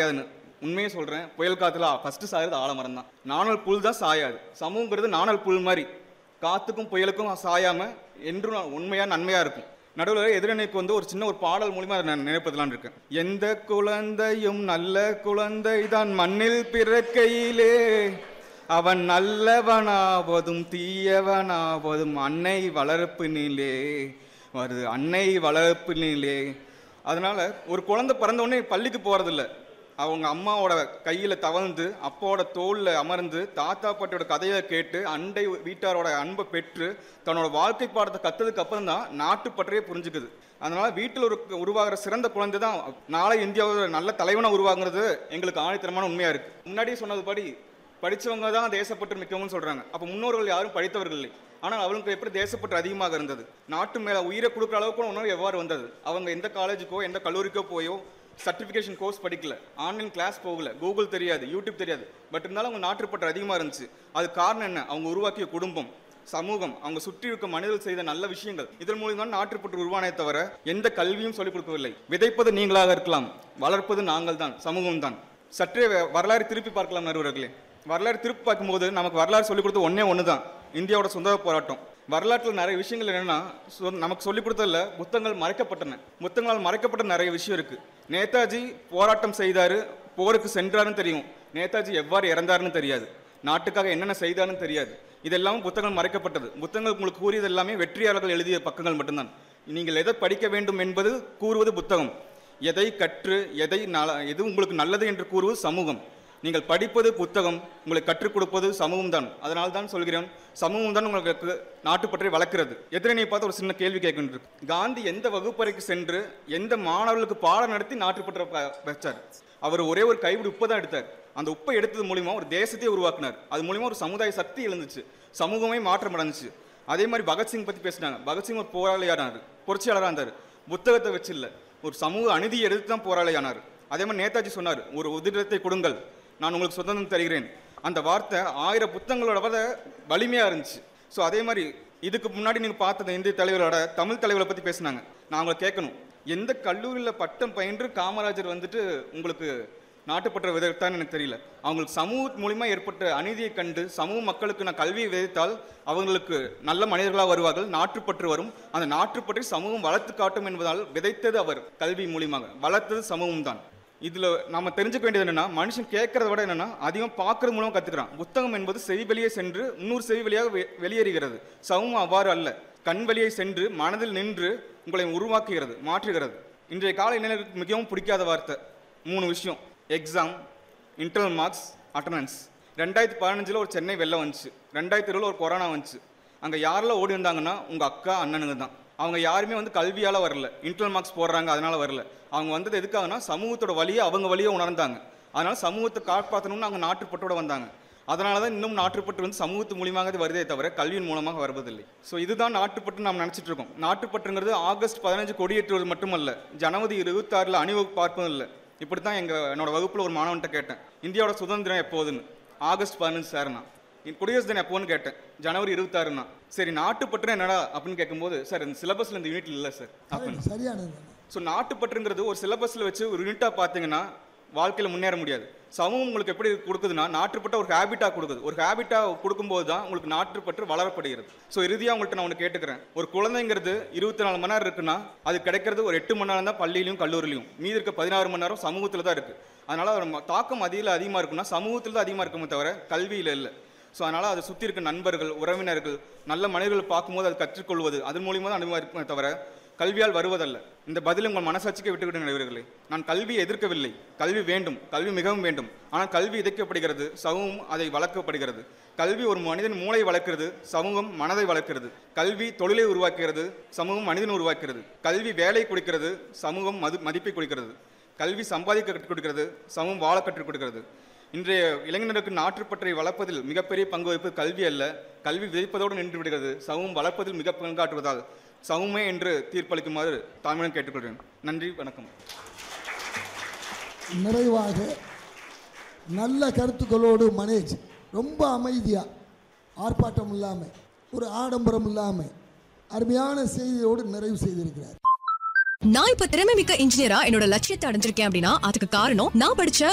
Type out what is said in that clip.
சாயாதுன்னு உண்மையை சொல்கிறேன் புயல் காற்றுல ஃபஸ்ட்டு சாயுறது ஆலமரம் தான் நாணல் புல் தான் சாயாது சமூகங்கிறது நாணல் புல் மாதிரி காற்றுக்கும் புயலுக்கும் சாயாமல் என்றும் உண்மையாக நன்மையாக இருக்கும் நடுவில் எதிரணிக்கு வந்து ஒரு சின்ன ஒரு பாடல் மூலிமா அதை நான் நினைப்பதலான் இருக்கேன் எந்த குழந்தையும் நல்ல குழந்தை தான் மண்ணில் பிறக்கையிலே அவன் நல்லவனாவதும் தீயவனாவதும் அன்னை வளர்ப்பினிலே வருது அன்னை வளர்ப்பினிலே அதனால ஒரு குழந்தை பிறந்த உடனே பள்ளிக்கு போறதில்ல அவங்க அம்மாவோட கையில் தவழ்ந்து அப்பாவோட தோளில் அமர்ந்து தாத்தா பாட்டியோட கதையை கேட்டு அண்டை வீட்டாரோட அன்பை பெற்று தன்னோட வாழ்க்கை பாடத்தை கற்றதுக்கு அப்புறம் தான் நாட்டுப்பற்றையே புரிஞ்சுக்குது அதனால வீட்டில் ஒரு உருவாகிற சிறந்த குழந்தை தான் நாளை இந்தியாவோட நல்ல தலைவனை உருவாகுறது எங்களுக்கு ஆணித்தரமான உண்மையாக இருக்குது முன்னாடியே சொன்னதுபடி படித்தவங்க தான் தேசப்பற்று மிக்கவங்கன்னு சொல்கிறாங்க அப்போ முன்னோர்கள் யாரும் படித்தவர்கள் இல்லை ஆனால் அவங்களுக்கு எப்படி தேசப்பற்று அதிகமாக இருந்தது நாட்டு மேலே உயிரை கொடுக்குற அளவுக்கு கூட உணர்வு எவ்வாறு வந்தது அவங்க எந்த காலேஜுக்கோ எந்த கல்லூரிக்கோ போயோ சர்டிஃபிகேஷன் கோர்ஸ் படிக்கல ஆன்லைன் கிளாஸ் போகல கூகுள் தெரியாது யூடியூப் தெரியாது பட் இருந்தாலும் அவங்க நாட்டுப்பற்று அதிகமாக இருந்துச்சு அது காரணம் என்ன அவங்க உருவாக்கிய குடும்பம் சமூகம் அவங்க சுற்றி இருக்க மனிதர்கள் செய்த நல்ல விஷயங்கள் இதன் மூலியம் தான் நாட்டுப்பற்று உருவானே தவிர எந்த கல்வியும் சொல்லிக் கொடுக்கவில்லை விதைப்பது நீங்களாக இருக்கலாம் வளர்ப்பது நாங்கள் தான் சமூகம் தான் சற்றே வ- வரலாறு திருப்பி பார்க்கலாம் நடுவர்களே வரலாறு திருப்பி பார்க்கும்போது நமக்கு வரலாறு சொல்லிக் கொடுத்தது ஒன்றே ஒன்று தான் இந்தியாவோட சுதந்திர போராட்டம் வரலாற்றில் நிறைய விஷயங்கள் என்னென்னா சொ- நமக்கு சொல்லிக் கொடுத்ததில்ல புத்தகங்கள் மறைக்கப்பட்டன புத்தகங்களால் மறைக்கப்பட்ட நிறைய விஷயம் இருக்குது நேதாஜி போராட்டம் செய்தார் போருக்கு சென்றாருன்னு தெரியும் நேதாஜி எவ்வாறு இறந்தாருன்னு தெரியாது நாட்டுக்காக என்னென்ன செய்தாருன்னு தெரியாது இதெல்லாம் புத்தகங்கள் மறைக்கப்பட்டது புத்தகங்கள் உங்களுக்கு கூறியது எல்லாமே வெற்றியாளர்கள் எழுதிய பக்கங்கள் மட்டும்தான் நீங்கள் எதை படிக்க வேண்டும் என்பது கூறுவது புத்தகம் எதை கற்று எதை நல எது உங்களுக்கு நல்லது என்று கூறுவது சமூகம் நீங்கள் படிப்பது புத்தகம் உங்களை கற்றுக் கொடுப்பது சமூகம் தான் அதனால தான் சொல்கிறேன் சமூகம் தான் உங்களுக்கு நாட்டுப்பற்றை வளர்க்கிறது எதிரணியை பார்த்து ஒரு சின்ன கேள்வி கேட்கின்றது காந்தி எந்த வகுப்பறைக்கு சென்று எந்த மாணவர்களுக்கு பாடம் நடத்தி நாட்டுப்பற்றை ப- வச்சார் அவர் ஒரே ஒரு கைவிடு உப்பை தான் எடுத்தார் அந்த உப்பை எடுத்தது மூலிமா ஒரு தேசத்தையே உருவாக்குனார் அது மூலிமா ஒரு சமுதாய சக்தி எழுந்துச்சு சமூகமே மாற்றம் அடைஞ்சுச்சு அதே மாதிரி பகத்சிங் பற்றி பேசினாங்க பகத்சிங் ஒரு போராளியானார் புரட்சியாளராக இருந்தார் புத்தகத்தை வச்சு இல்லை ஒரு சமூக அநீதியை எடுத்து தான் போராளியானார் அதே மாதிரி நேதாஜி சொன்னார் ஒரு உதிரத்தை கொடுங்கள் நான் உங்களுக்கு சுதந்திரம் தருகிறேன் அந்த வார்த்தை ஆயிரம் புத்தகங்களோட விட வலிமையாக இருந்துச்சு ஸோ அதே மாதிரி இதுக்கு முன்னாடி நீங்கள் பார்த்த இந்திய தலைவரோட தமிழ் தலைவரை பற்றி பேசினாங்க நான் அவங்களை கேட்கணும் எந்த கல்லூரியில் பட்டம் பயின்று காமராஜர் வந்துட்டு உங்களுக்கு நாட்டுப்பற்ற விதைத்தான்னு எனக்கு தெரியல அவங்களுக்கு சமூக மூலிமா ஏற்பட்ட அநீதியை கண்டு சமூக மக்களுக்கு நான் கல்வியை விதைத்தால் அவங்களுக்கு நல்ல மனிதர்களாக வருவார்கள் நாட்டுப்பற்று வரும் அந்த நாட்டுப்பற்றி சமூகம் வளர்த்து காட்டும் என்பதால் விதைத்தது அவர் கல்வி மூலியமாக வளர்த்தது சமூகம் தான் இதில் நம்ம தெரிஞ்சுக்க வேண்டியது என்னன்னா மனுஷன் கேட்கறத விட என்னன்னா அதிகம் பார்க்கறது மூலம் கற்றுக்கிறான் புத்தகம் என்பது செவி வெளியே சென்று இன்னொரு செவி வழியாக வெ- வெளியேறுகிறது சமூகம் அவ்வாறு அல்ல கண் வழியை சென்று மனதில் நின்று உங்களை உருவாக்குகிறது மாற்றுகிறது இன்றைய கால இளைஞர்களுக்கு மிகவும் பிடிக்காத வார்த்தை மூணு விஷயம் எக்ஸாம் இன்டர்னல் மார்க்ஸ் அட்டண்டன்ஸ் ரெண்டாயிரத்தி பதினஞ்சில் ஒரு சென்னை வெள்ளம் வந்துச்சு ரெண்டாயிரத்தி இருபதுல ஒரு கொரோனா வந்துச்சு அங்கே யாரெல்லாம் ஓடி வந்தாங்கன்னா உங்கள் அக்கா அண்ணனுங்க தான் அவங்க யாருமே வந்து கல்வியால் வரல இன்டர்னல் மார்க்ஸ் போடுறாங்க அதனால வரல அவங்க வந்தது எதுக்காகனா சமூகத்தோட வழியை அவங்க வழியை உணர்ந்தாங்க அதனால சமூகத்தை காப்பாற்றணும்னு அவங்க நாட்டுப்பட்டோட வந்தாங்க அதனால தான் இன்னும் நாட்டுப்பற்று வந்து சமூகத்து மூலியமாக இது வருதே தவிர கல்வியின் மூலமாக வருவதில்லை ஸோ இதுதான் நாட்டுப்பற்று நாம் நினச்சிட்டு இருக்கோம் நாட்டுப்பற்றுங்கிறது ஆகஸ்ட் பதினஞ்சு கொடியேற்றுவது மட்டுமல்ல ஜனவரி இருபத்தாறில் அணிவகுப்பு பார்ப்பதும் இல்லை இப்படி தான் எங்கள் என்னோட வகுப்பில் ஒரு மாணவன்கிட்ட கேட்டேன் இந்தியாவோட சுதந்திரம் எப்போதுன்னு ஆகஸ்ட் பதினஞ்சு சார்னா குடியரசு தினம் எப்போன்னு கேட்டேன் ஜனவரி இருபத்தாறுனா சரி நாட்டுப்பற்று என்னடா அப்படின்னு கேட்கும்போது சார் இந்த சிலபஸில் இந்த யூனிட் இல்லை சார் அப்படின்னு சரியானது தானே. ஸோ நாட்டுப்பற்றுங்கிறது ஒரு சிலபஸில் வச்சு ஒரு யூனிட்டாக பார்த்தீங்கன்னா வாழ்க்கையில் முன்னேற முடியாது சமூகம் உங்களுக்கு எப்படி கொடுக்குதுன்னா நாட்டுப்பட்ட ஒரு ஹேபிட்டாக கொடுக்குது ஒரு ஹேபிட்டாக கொடுக்கும்போது தான் உங்களுக்கு நாட்டுப்பற்று வளரப்படுகிறது ஸோ இறுதியாக உங்கள்கிட்ட நான் ஒன்று கேட்டுக்கிறேன் ஒரு குழந்தைங்கிறது இருபத்தி நாலு மணி நேரம் இருக்குன்னா அது கிடைக்கிறது ஒரு எட்டு மணி நேரம் தான் பள்ளியிலையும் கல்லூரிலையும் மீதி இருக்க பதினாறு மணி நேரம் சமூகத்தில் தான் இருக்குது அதனால் அதோட ம- தாக்கம் அதில் அதிகமாக இருக்குன்னா சமூகத்தில் தான் அதிகமாக இருக்குமே தவிர கல்வியில் இல்லை ஸோ அதனால் அதை சுற்றி இருக்க நண்பர்கள் உறவினர்கள் நல்ல மனிதர்களை பார்க்கும்போது அதை கற்றுக்கொள்வது அதன் மூலியமாக தான் அனுபவம் இருக்குமே தவிர கல்வியால் வருவதல்ல இந்த பதில் உங்கள் மனசாட்சிக்கு விட்டுவிடுங்க இவர்களே நான் கல்வியை எதிர்க்கவில்லை கல்வி வேண்டும் கல்வி மிகவும் வேண்டும் ஆனால் கல்வி விதைக்கப்படுகிறது சமூகம் அதை வளர்க்கப்படுகிறது கல்வி ஒரு மனிதன் மூளையை வளர்க்கிறது சமூகம் மனதை வளர்க்கிறது கல்வி தொழிலை உருவாக்குகிறது சமூகம் மனிதனை உருவாக்குகிறது கல்வி வேலை கொடுக்கிறது சமூகம் மது மதிப்பை கொடுக்கிறது கல்வி சம்பாதிக்க கற்றுக் கொடுக்கிறது சமூகம் வாழ கற்றுக் கொடுக்கிறது இன்றைய இளைஞருக்கு நாட்டுப்பற்றை வளர்ப்பதில் மிகப்பெரிய பங்கு வகிப்பது கல்வி அல்ல கல்வி விதைப்பதோடு நின்று விடுகிறது சமூகம் வளர்ப்பதில் மிக பங்காற்றுவதால் சமூகமே என்று தீர்ப்பளிக்குமாறு தாழ்மையுடன் கேட்டுக்கொள்கிறேன் நன்றி வணக்கம் நிறைவாக நல்ல கருத்துக்களோடு மனேஜ் ரொம்ப அமைதியாக ஆர்ப்பாட்டம் இல்லாமல் ஒரு ஆடம்பரம் இல்லாமல் அருமையான செய்தியோடு நிறைவு செய்திருக்கிறார் நான் இப்ப திறமை மிக்க இன்ஜினியரா என்னோட லட்சியத்தை அடைஞ்சிருக்கேன் அப்படின்னா அதுக்கு காரணம் நான் படிச்ச